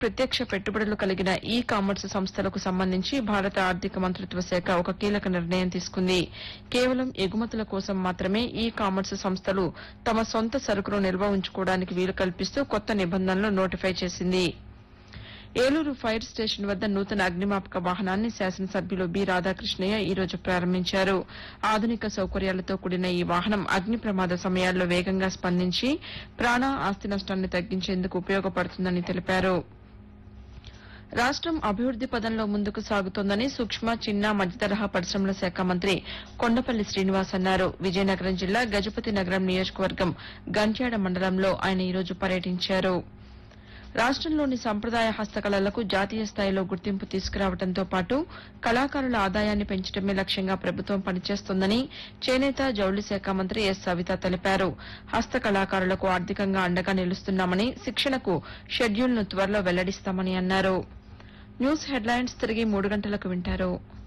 ప్రత్యక్ష పెట్టుబడులు కలిగిన ఈ కామర్స్ సంస్థలకు సంబంధించి భారత ఆర్థిక మంత్రిత్వ శాఖ ఒక కీలక నిర్ణయం తీసుకుంది కేవలం ఎగుమతుల కోసం మాత్రమే ఈ కామర్స్ సంస్థలు తమ సొంత సరుకును నిల్వ ఉంచుకోవడానికి వీలు కల్పిస్తూ కొత్త నిబంధనలు నోటిఫై చేసింది ఏలూరు ఫైర్ స్టేషన్ వద్ద నూతన అగ్నిమాపక వాహనాన్ని శాసనసభ్యులు బి రాధాకృష్ణయ్య ఈ రోజు ప్రారంభించారు ఆధునిక సౌకర్యాలతో కూడిన ఈ వాహనం అగ్ని ప్రమాద సమయాల్లో వేగంగా స్పందించి ప్రాణ ఆస్తి నష్టాన్ని తగ్గించేందుకు ఉపయోగపడుతుందని తెలిపారు రాష్టం అభివృద్ది పదంలో ముందుకు సాగుతోందని సూక్ష్మ చిన్న మధ్యతరహా పరిశ్రమల శాఖ మంత్రి కొండపల్లి శ్రీనివాస్ అన్నారు విజయనగరం జిల్లా గజపతి నగరం నియోజకవర్గం గంట్యాడ మండలంలో ఆయన ఈ రోజు పర్యటించారు రాష్టంలోని సంప్రదాయ హస్తకళలకు జాతీయ స్థాయిలో గుర్తింపు తీసుకురావడంతో పాటు కళాకారుల ఆదాయాన్ని పెంచడమే లక్ష్యంగా ప్రభుత్వం పనిచేస్తోందని చేనేత జౌళి శాఖ మంత్రి ఎస్ సవిత తెలిపారు హస్త కళాకారులకు ఆర్థికంగా అండగా నిలుస్తున్నామని శిక్షణకు షెడ్యూల్ను త్వరలో వెల్లడిస్తామని అన్నారు న్యూస్ హెడ్లైన్స్ తిరిగి మూడు గంటలకు వింటారు